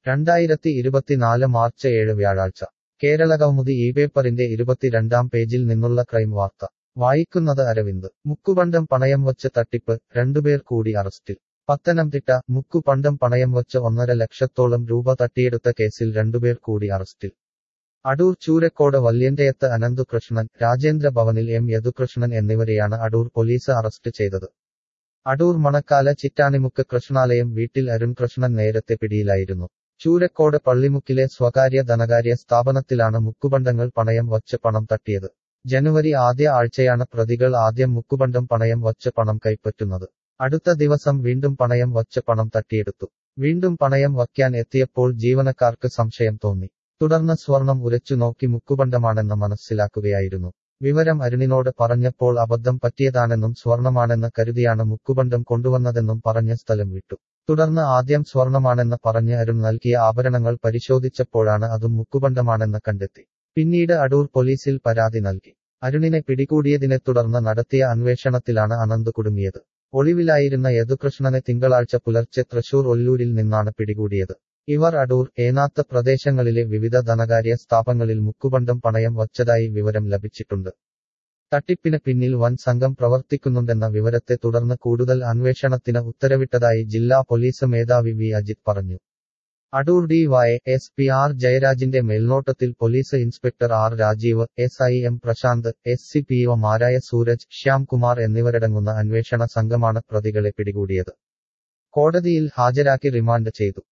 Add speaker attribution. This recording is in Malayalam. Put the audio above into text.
Speaker 1: രണ്ടായിരത്തി ഇരുപത്തിനാല് മാർച്ച് ഏഴ് വ്യാഴാഴ്ച കേരളകൗമുദി ഈ പേപ്പറിന്റെ ഇരുപത്തിരണ്ടാം പേജിൽ നിന്നുള്ള ക്രൈം വാർത്ത വായിക്കുന്നത് അരവിന്ദ് മുക്കുപണ്ടം പണയം വച്ച് തട്ടിപ്പ് രണ്ടുപേർ കൂടി അറസ്റ്റിൽ പത്തനംതിട്ട മുക്കുപണ്ടം പണയം വച്ച് ഒന്നര ലക്ഷത്തോളം രൂപ തട്ടിയെടുത്ത കേസിൽ രണ്ടുപേർ കൂടി അറസ്റ്റിൽ അടൂർ ചൂരക്കോട് വല്യന്റയത്ത് അനന്തുകൃഷ്ണൻ രാജേന്ദ്ര ഭവനിൽ എം യദുകൃഷ്ണൻ എന്നിവരെയാണ് അടൂർ പോലീസ് അറസ്റ്റ് ചെയ്തത് അടൂർ മണക്കാല ചിറ്റാണിമുക്ക് കൃഷ്ണാലയം വീട്ടിൽ അരുൺ കൃഷ്ണൻ നേരത്തെ പിടിയിലായിരുന്നു ചൂരക്കോട് പള്ളിമുക്കിലെ സ്വകാര്യ ധനകാര്യ സ്ഥാപനത്തിലാണ് മുക്കുബണ്ടങ്ങൾ പണയം വച്ച് പണം തട്ടിയത് ജനുവരി ആദ്യ ആഴ്ചയാണ് പ്രതികൾ ആദ്യം മുക്കുബണ്ടം പണയം വച്ച് പണം കൈപ്പറ്റുന്നത് അടുത്ത ദിവസം വീണ്ടും പണയം വച്ച് പണം തട്ടിയെടുത്തു വീണ്ടും പണയം വയ്ക്കാൻ എത്തിയപ്പോൾ ജീവനക്കാർക്ക് സംശയം തോന്നി തുടർന്ന് സ്വർണം ഉരച്ചു നോക്കി മുക്കുബണ്ടമാണെന്ന് മനസ്സിലാക്കുകയായിരുന്നു വിവരം അരുണിനോട് പറഞ്ഞപ്പോൾ അബദ്ധം പറ്റിയതാണെന്നും സ്വർണമാണെന്ന് കരുതിയാണ് മുക്കുബണ്ടം കൊണ്ടുവന്നതെന്നും പറഞ്ഞ് സ്ഥലം വിട്ടു തുടർന്ന് ആദ്യം സ്വർണമാണെന്ന് പറഞ്ഞ് അരുൺ നൽകിയ ആഭരണങ്ങൾ പരിശോധിച്ചപ്പോഴാണ് അതും മുക്കുബണ്ടമാണെന്ന് കണ്ടെത്തി പിന്നീട് അടൂർ പോലീസിൽ പരാതി നൽകി അരുണിനെ പിടികൂടിയതിനെ തുടർന്ന് നടത്തിയ അന്വേഷണത്തിലാണ് അനന്ത് കുടുങ്ങിയത് ഒളിവിലായിരുന്ന യദുകൃഷ്ണനെ തിങ്കളാഴ്ച പുലർച്ചെ തൃശൂർ ഒല്ലൂരിൽ നിന്നാണ് പിടികൂടിയത് ഇവർ അടൂർ ഏനാത്ത് പ്രദേശങ്ങളിലെ വിവിധ ധനകാര്യ സ്ഥാപനങ്ങളിൽ മുക്കുബണ്ടം പണയം വച്ചതായി വിവരം ലഭിച്ചിട്ടുണ്ട് തട്ടിപ്പിന് പിന്നിൽ വൻ സംഘം പ്രവർത്തിക്കുന്നുണ്ടെന്ന വിവരത്തെ തുടർന്ന് കൂടുതൽ അന്വേഷണത്തിന് ഉത്തരവിട്ടതായി ജില്ലാ പോലീസ് മേധാവി വി അജിത് പറഞ്ഞു Adoor D Y S P R ജയരാജിന്റെ മേൽനോട്ടത്തിൽ police inspector R Rajeev S I M Prashanth S C P ഒമാരായ സൂരജ് ശ്യാംകുമാർ എന്നിവരടങ്ങുന്ന അന്വേഷണ സംഘമാണ് പ്രതികളെ പിടികൂടിയത് കോടതിയിൽ ഹാജരാക്കി റിമാൻഡ് ചെയ്തു